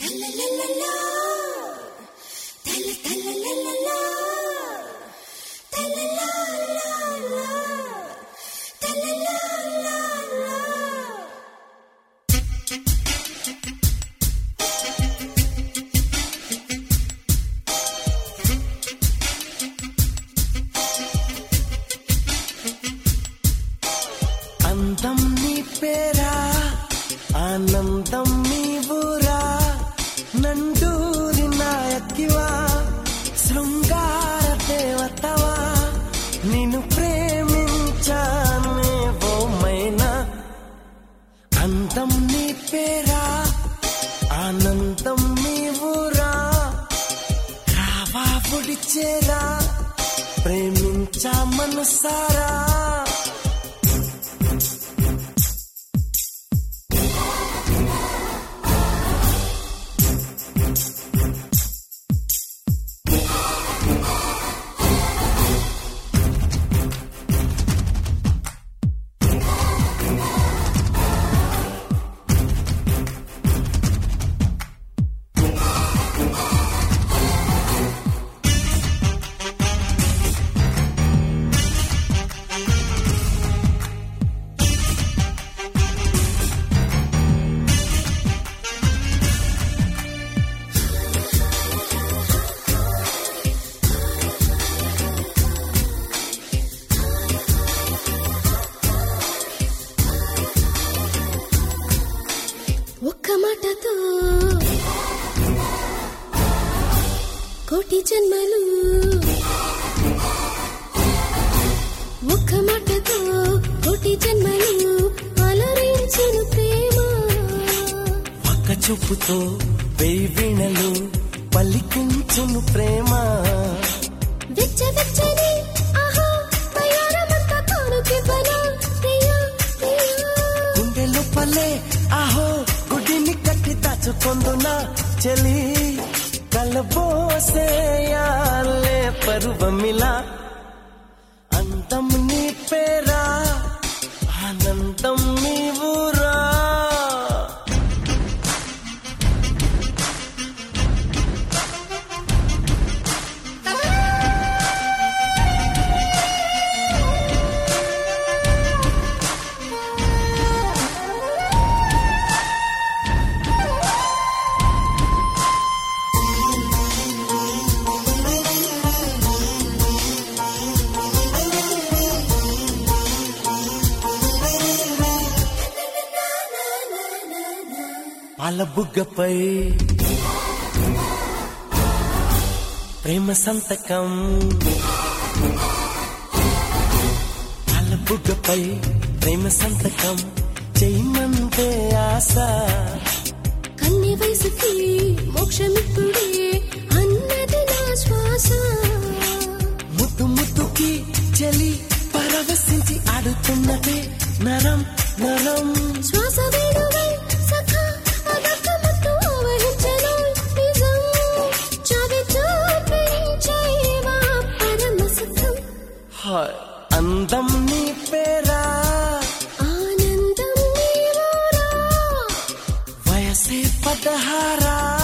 అందం నీ పేరా ఆనందం నీ ఊరా నండూరి నాయకివా శృంగార దేవతవా నిన్ను ప్రేమించానే ఓ మైనా అందం నీ పేరా ఆనందం నీ ఊరా రావా చేరా ప్రేమించా మనసారా ఒక్క మాటతో కోటి జన్మలు ఒక్క మాటతో కోటి జన్మలు అలరించిన ప్రేమ ఒక్క చూపుతో వెయ్యి వీణలు పలికించును ప్రేమ వెచ్చ వెచ్చని ఆహా తయారమంతా కానుకివ్వనా ప్రియా ప్రియా గుండెలు పల్లె ఆహో గుడిని కట్టి దాచుకొందునా చెలి కలబోసేయాలే పరువమిలా అందం నీ పేరా ఆనందం నీ ఊరా పాల బుగ్గపై ప్రేమ సంతకం పాల బుగ్గపై ప్రేమ సంతకం చేయమంతే ఆశ కన్నె వయసుకి మోక్షమిప్పుడే అన్నది నా శ్వాస ముద్దు ముద్దుకి చలి పరవశించి ఆడుతున్నదే నరం నరం శ్వాస వేడువై సఖా అదక్క మత్తు ఆవహించెను నిజం చావి చూపించేవా పరమ సుఖం హాయ్ అందం నీ పేరా ఆనందం నీవురా వయసే పదహారా